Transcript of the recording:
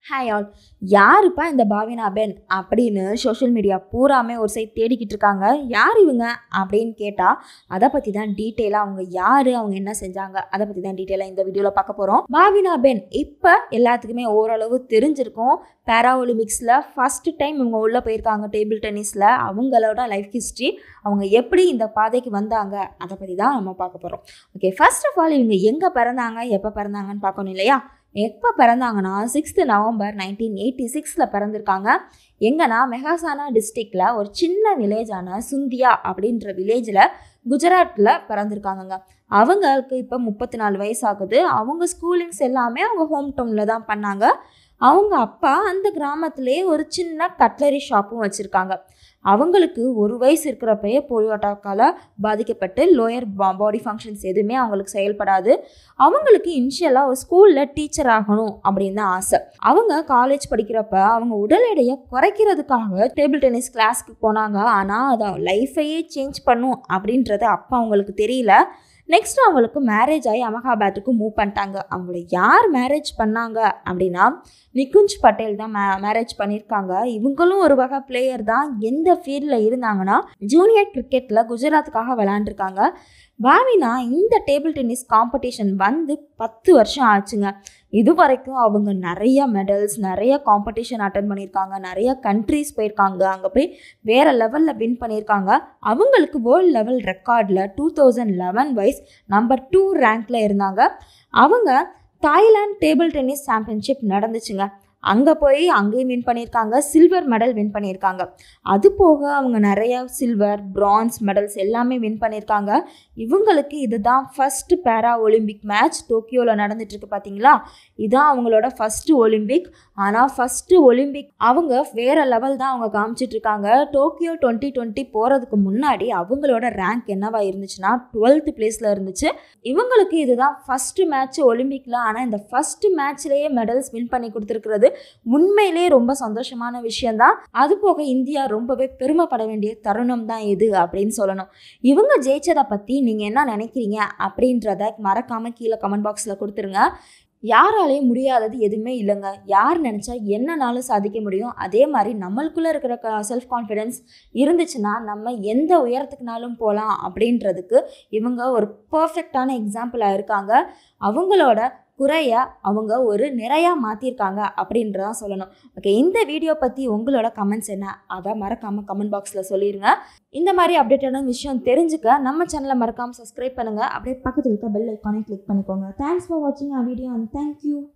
hi all யாருப்பா இந்த பாவினா பென் அப்படின்னு சோஷியல் மீடியா பூராமே ஒரு சைட் தேடிக்கிட்டு இருக்காங்க யார் இவங்க அப்படின்னு கேட்டால் அதை பற்றி தான் டீட்டெயிலாக அவங்க யார் அவங்க என்ன செஞ்சாங்க அதை பற்றி தான் டீட்டெயிலாக இந்த வீடியோவில் பார்க்க போகிறோம் பாவினா பென் இப்போ எல்லாத்துக்குமே ஓரளவு தெரிஞ்சிருக்கும் பேரா ஒலிம்பிக்ஸில் ஃபஸ்ட்டு டைம் இவங்க உள்ளே போயிருக்காங்க டேபிள் டென்னிஸில் அவங்களோட லைஃப் ஹிஸ்ட்ரி அவங்க எப்படி இந்த பாதைக்கு வந்தாங்க அதை பற்றி தான் நம்ம பார்க்க போகிறோம் ஓகே ஃபர்ஸ்ட் ஆஃப் ஆல் இவங்க எங்கே பிறந்தாங்க எப்போ பிறந்தாங்கன்னு பார்க்கணும் இல்லையா எப்போ பிறந்தாங்கன்னா சிக்ஸ்த்து நவம்பர் நைன்டீன் எயிட்டி சிக்ஸில் பிறந்திருக்காங்க எங்கன்னா மெஹாசானா டிஸ்ட்ரிக்டில் ஒரு சின்ன வில்லேஜான சுந்தியா அப்படின்ற வில்லேஜில் குஜராத்தில் பிறந்திருக்காங்கங்க அவங்களுக்கு இப்போ முப்பத்தி நாலு வயசு ஆகுது அவங்க ஸ்கூலிங்ஸ் எல்லாமே அவங்க ஹோம் டவுனில் தான் பண்ணாங்க அவங்க அப்பா அந்த கிராமத்திலே ஒரு சின்ன கட்லரி ஷாப்பும் வச்சுருக்காங்க அவங்களுக்கு ஒரு வயசு இருக்கிறப்பயே போலியோ அட்டாக்கால் பாதிக்கப்பட்டு லோயர் பாடி ஃபங்க்ஷன்ஸ் எதுவுமே அவங்களுக்கு செயல்படாது அவங்களுக்கு இனிஷியலாக ஒரு ஸ்கூலில் டீச்சர் ஆகணும் அப்படின்னு தான் ஆசை அவங்க காலேஜ் படிக்கிறப்ப அவங்க உடல் எடையை குறைக்கிறதுக்காக டேபிள் டென்னிஸ் கிளாஸ்க்கு போனாங்க ஆனால் அதை லைஃபையே சேஞ்ச் பண்ணும் அப்படின்றது அப்போ அவங்களுக்கு தெரியல நெக்ஸ்ட் அவங்களுக்கு மேரேஜ் ஆகி அமகாபாத்துக்கு மூவ் பண்ணிட்டாங்க அவங்கள யார் மேரேஜ் பண்ணாங்க அப்படின்னா நிகுஞ்ச் பட்டேல் தான் மே மேரேஜ் பண்ணியிருக்காங்க இவங்களும் ஒரு வகை பிளேயர் தான் எந்த ஃபீல்டில் இருந்தாங்கன்னா ஜூனியர் கிரிக்கெட்டில் குஜராத்துக்காக விளாண்டுருக்காங்க பாவினா இந்த டேபிள் டென்னிஸ் காம்படிஷன் வந்து பத்து வருஷம் ஆச்சுங்க இது வரைக்கும் அவங்க நிறைய மெடல்ஸ் நிறைய காம்படிஷன் அட்டன் பண்ணியிருக்காங்க நிறைய கண்ட்ரீஸ் போயிருக்காங்க அங்கே போய் வேறு லெவலில் வின் பண்ணியிருக்காங்க அவங்களுக்கு வேர்ல்டு லெவல் ரெக்கார்டில் two thousand eleven wise number two ரேங்க்கில் இருந்தாங்க அவங்க தாய்லாந்து டேபிள் டென்னிஸ் சாம்பியன்ஷிப் நடந்துச்சுங்க அங்கே போய் அங்கேயும் வின் பண்ணியிருக்காங்க சில்வர் மெடல் வின் பண்ணியிருக்காங்க அது போக அவங்க நிறைய சில்வர் பிரான்ஸ் மெடல்ஸ் எல்லாமே வின் பண்ணியிருக்காங்க இவங்களுக்கு இதுதான் ஃபஸ்ட்டு பேரா ஒலிம்பிக் மேட்ச் டோக்கியோவில் நடந்துட்டுருக்கு பார்த்தீங்களா இதுதான் அவங்களோட ஃபஸ்ட்டு ஒலிம்பிக் ஆனால் ஃபஸ்ட்டு ஒலிம்பிக் அவங்க வேறு லெவல் தான் அவங்க காமிச்சிட்ருக்காங்க டோக்கியோ டுவெண்ட்டி டுவெண்ட்டி போகிறதுக்கு முன்னாடி அவங்களோட ரேங்க் என்னவா இருந்துச்சுன்னா டுவெல்த் பிளேஸில் இருந்துச்சு இவங்களுக்கு இதுதான் ஃபஸ்ட்டு மேட்ச் ஒலிம்பிக்கில் ஆனால் இந்த ஃபஸ்ட்டு மேட்ச்லேயே மெடல்ஸ் வின் பண்ணி கொடுத்துருக்கிறது உண்மையிலே ரொம்ப சந்தோஷமான விஷயந்தான் அது போக இந்தியா ரொம்பவே பெருமைப்பட வேண்டிய தருணம் தான் இது அப்படின்னு சொல்லணும் இவங்க ஜெயிச்சதை பற்றி நீங்கள் என்ன நினைக்கிறீங்க அப்படின்றத மறக்காமல் கீழே கமெண்ட் பாக்ஸில் கொடுத்துருங்க யாராலையும் முடியாதது எதுவுமே இல்லைங்க யார் நினச்சா என்னனாலும் சாதிக்க முடியும் அதே மாதிரி நம்மளுக்குள்ளே இருக்கிற செல்ஃப் கான்ஃபிடென்ஸ் இருந்துச்சுன்னா நம்ம எந்த உயரத்துக்குனாலும் போகலாம் அப்படின்றதுக்கு இவங்க ஒரு பர்ஃபெக்டான எக்ஸாம்பிளாக இருக்காங்க அவங்களோட குறைய அவங்க ஒரு நிறையா மாற்றிருக்காங்க அப்படின்றதான் சொல்லணும் ஓகே இந்த வீடியோ பற்றி உங்களோட கமெண்ட்ஸ் என்ன அதை மறக்காமல் கமெண்ட் பாக்ஸில் சொல்லிடுங்க இந்த மாதிரி அப்டேட்டான விஷயம் தெரிஞ்சுக்க நம்ம சேனலை மறக்காமல் சப்ஸ்கிரைப் பண்ணுங்கள் அப்படியே பக்கத்தில் இருக்க பெல் ஐக்கானே கிளிக் பண்ணிக்கோங்க தேங்க்ஸ் ஃபார் வாட்சிங் ஆ வீடியோ அண்ட் தேங்க்யூ